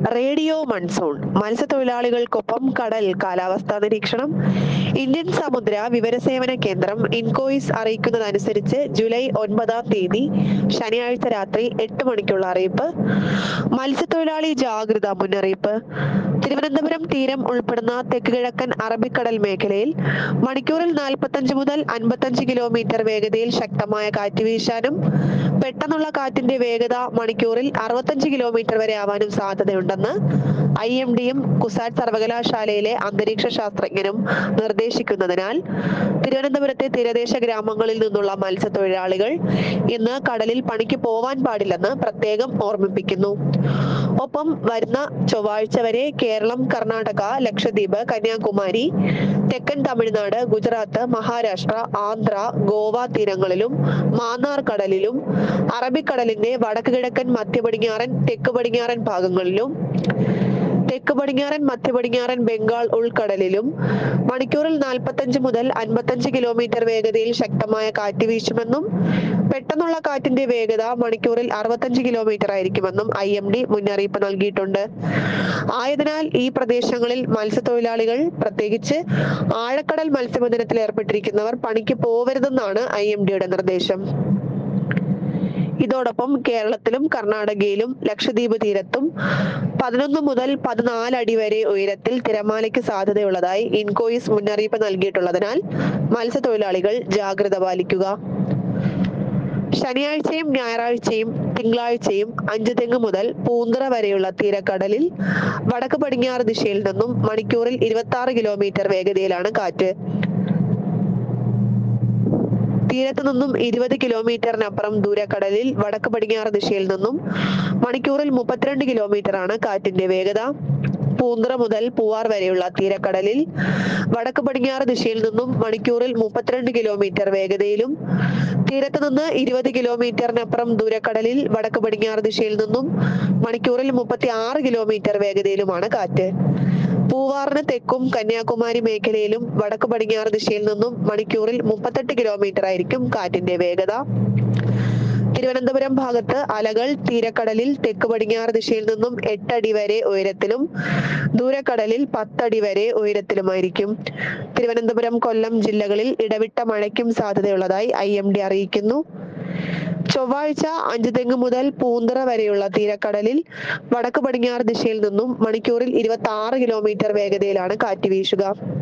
radio monsoon മത്സ്യത്തൊഴിലാളികൾക്കൊപ്പം കടൽ കാലാവസ്ഥാ നിരീക്ഷണം ഇന്ത്യൻ സമുദ്ര വിവരസേവന കേന്ദ്രം ഇൻകോയിസ് അറിയിക്കുന്നതനുസരിച്ച് ജൂലൈ ഒൻപതാം തീയതി ശനിയാഴ്ച രാത്രി എട്ട് മണിക്കുള്ള അറിയിപ്പ് മത്സ്യത്തൊഴിലാളി ജാഗ്രതാ മുന്നറിയിപ്പ് തിരുവനന്തപുരം തീരം ഉൾപ്പെടുന്ന തെക്ക് കിഴക്കൻ അറബിക്കടൽ മേഖലയിൽ മണിക്കൂറിൽ നാൽപ്പത്തഞ്ച് മുതൽ അൻപത്തഞ്ച് കിലോമീറ്റർ വേഗതയിൽ ശക്തമായ കാറ്റ് വീശാനും പെട്ടെന്നുള്ള കാറ്റിന്റെ വേഗത മണിക്കൂറിൽ അറുപത്തഞ്ച് കിലോമീറ്റർ വരെ ആവാനും സാധ്യതയുണ്ടെന്ന് ഐ എം ഡിയും കുസാറ്റ് സർവകലാശാലയിലെ അന്തരീക്ഷ ശാസ്ത്രജ്ഞനും നിർദ്ദേശിക്കുന്നതിനാൽ തിരുവനന്തപുരത്തെ തീരദേശ ഗ്രാമങ്ങളിൽ നിന്നുള്ള മത്സ്യത്തൊഴിലാളികൾ ഇന്ന് കടലിൽ പണിക്ക് പോവാൻ പാടില്ലെന്ന് പ്രത്യേകം ഓർമ്മിപ്പിക്കുന്നു ഒപ്പം വരുന്ന ചൊവ്വാഴ്ച വരെ കേരളം കർണാടക ലക്ഷദ്വീപ് കന്യാകുമാരി തെക്കൻ തമിഴ്നാട് ഗുജറാത്ത് മഹാരാഷ്ട്ര ആന്ധ്ര ഗോവ തീരങ്ങളിലും മാന്നാർ കടലിലും അറബിക്കടലിന്റെ വടക്ക് കിഴക്കൻ മധ്യ പടിഞ്ഞാറൻ തെക്ക് പടിഞ്ഞാറൻ ഭാഗങ്ങളിലും തെക്ക് പടിഞ്ഞാറൻ മധ്യ പടിഞ്ഞാറൻ ബംഗാൾ ഉൾക്കടലിലും മണിക്കൂറിൽ നാൽപ്പത്തഞ്ച് മുതൽ അൻപത്തഞ്ച് കിലോമീറ്റർ വേഗതയിൽ ശക്തമായ കാറ്റ് വീശുമെന്നും പെട്ടെന്നുള്ള കാറ്റിന്റെ വേഗത മണിക്കൂറിൽ അറുപത്തഞ്ച് കിലോമീറ്റർ ആയിരിക്കുമെന്നും ഐ എം ഡി മുന്നറിയിപ്പ് നൽകിയിട്ടുണ്ട് ആയതിനാൽ ഈ പ്രദേശങ്ങളിൽ മത്സ്യത്തൊഴിലാളികൾ പ്രത്യേകിച്ച് ആഴക്കടൽ മത്സ്യബന്ധനത്തിൽ ഏർപ്പെട്ടിരിക്കുന്നവർ പണിക്ക് പോവരുതെന്നാണ് ഐ എം ഡിയുടെ നിർദ്ദേശം ഇതോടൊപ്പം കേരളത്തിലും കർണാടകയിലും ലക്ഷദ്വീപ് തീരത്തും പതിനൊന്ന് മുതൽ പതിനാല് അടി വരെ ഉയരത്തിൽ തിരമാലയ്ക്ക് സാധ്യതയുള്ളതായി ഇൻകോയിസ് മുന്നറിയിപ്പ് നൽകിയിട്ടുള്ളതിനാൽ മത്സ്യത്തൊഴിലാളികൾ ജാഗ്രത പാലിക്കുക ശനിയാഴ്ചയും ഞായറാഴ്ചയും തിങ്കളാഴ്ചയും അഞ്ച് തെങ്ങ് മുതൽ പൂന്തറ വരെയുള്ള തീരക്കടലിൽ വടക്ക് പടിഞ്ഞാറ് ദിശയിൽ നിന്നും മണിക്കൂറിൽ ഇരുപത്തി ആറ് കിലോമീറ്റർ വേഗതയിലാണ് കാറ്റ് തീരത്ത് നിന്നും ഇരുപത് കിലോമീറ്ററിനപ്പുറം ദൂരക്കടലിൽ വടക്ക് പടിഞ്ഞാറ് ദിശയിൽ നിന്നും മണിക്കൂറിൽ മുപ്പത്തിരണ്ട് കിലോമീറ്റർ ആണ് കാറ്റിന്റെ വേഗത പൂന്തറ മുതൽ പൂവാർ വരെയുള്ള തീരക്കടലിൽ വടക്ക് പടിഞ്ഞാറ് ദിശയിൽ നിന്നും മണിക്കൂറിൽ മുപ്പത്തിരണ്ട് കിലോമീറ്റർ വേഗതയിലും തീരത്ത് നിന്ന് ഇരുപത് കിലോമീറ്ററിനപ്പുറം ദൂരക്കടലിൽ വടക്ക് പടിഞ്ഞാറ് ദിശയിൽ നിന്നും മണിക്കൂറിൽ മുപ്പത്തി ആറ് കിലോമീറ്റർ വേഗതയിലുമാണ് കാറ്റ് പൂവാറിന് തെക്കും കന്യാകുമാരി മേഖലയിലും വടക്ക് പടിഞ്ഞാറ് ദിശയിൽ നിന്നും മണിക്കൂറിൽ മുപ്പത്തെട്ട് കിലോമീറ്റർ ആയിരിക്കും കാറ്റിന്റെ വേഗത തിരുവനന്തപുരം ഭാഗത്ത് അലകൾ തീരക്കടലിൽ തെക്ക് പടിഞ്ഞാറ് ദിശയിൽ നിന്നും എട്ടടി വരെ ഉയരത്തിലും ദൂരക്കടലിൽ പത്തടി വരെ ഉയരത്തിലുമായിരിക്കും തിരുവനന്തപുരം കൊല്ലം ജില്ലകളിൽ ഇടവിട്ട മഴയ്ക്കും സാധ്യതയുള്ളതായി ഐ എം ഡി അറിയിക്കുന്നു ചൊവ്വാഴ്ച അഞ്ച് തെങ്ങ് മുതൽ പൂന്തറ വരെയുള്ള തീരക്കടലിൽ വടക്ക് പടിഞ്ഞാറ് ദിശയിൽ നിന്നും മണിക്കൂറിൽ ഇരുപത്തി ആറ് കിലോമീറ്റർ വേഗതയിലാണ് കാറ്റ് വീശുക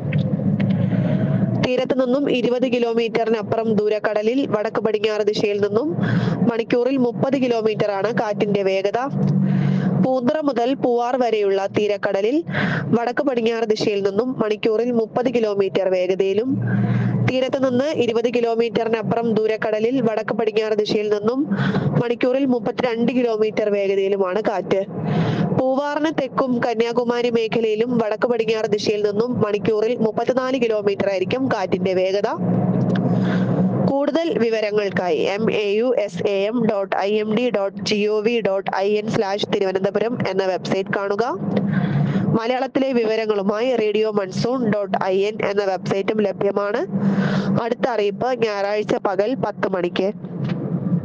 തീരത്ത് നിന്നും ഇരുപത് കിലോമീറ്ററിനപ്പുറം ദൂരക്കടലിൽ വടക്ക് പടിഞ്ഞാറ് ദിശയിൽ നിന്നും മണിക്കൂറിൽ മുപ്പത് കിലോമീറ്റർ ആണ് കാറ്റിന്റെ വേഗത പൂന്തറ മുതൽ പൂവാർ വരെയുള്ള തീരക്കടലിൽ വടക്ക് പടിഞ്ഞാറ് ദിശയിൽ നിന്നും മണിക്കൂറിൽ മുപ്പത് കിലോമീറ്റർ വേഗതയിലും തീരത്ത് നിന്ന് ഇരുപത് കിലോമീറ്ററിനപ്പുറം ദൂരക്കടലിൽ വടക്ക് പടിഞ്ഞാറ് ദിശയിൽ നിന്നും മണിക്കൂറിൽ മുപ്പത്തിരണ്ട് കിലോമീറ്റർ വേഗതയിലുമാണ് കാറ്റ് പൂവാറിന് തെക്കും കന്യാകുമാരി മേഖലയിലും വടക്ക് പടിഞ്ഞാറ് ദിശയിൽ നിന്നും മണിക്കൂറിൽ മുപ്പത്തിനാല് കിലോമീറ്റർ ആയിരിക്കും കാറ്റിന്റെ വേഗത കൂടുതൽ വിവരങ്ങൾക്കായി M A U S A M dot I M D dot G O V dot I N slash Thiruvananthapuram എന്ന വെബ്സൈറ്റ് കാണുക മലയാളത്തിലെ വിവരങ്ങളുമായി radio monsoon dot I N എന്ന വെബ്സൈറ്റും ലഭ്യമാണ് അടുത്ത അറിയിപ്പ് ഞായറാഴ്ച പകൽ പത്ത് മണിക്ക്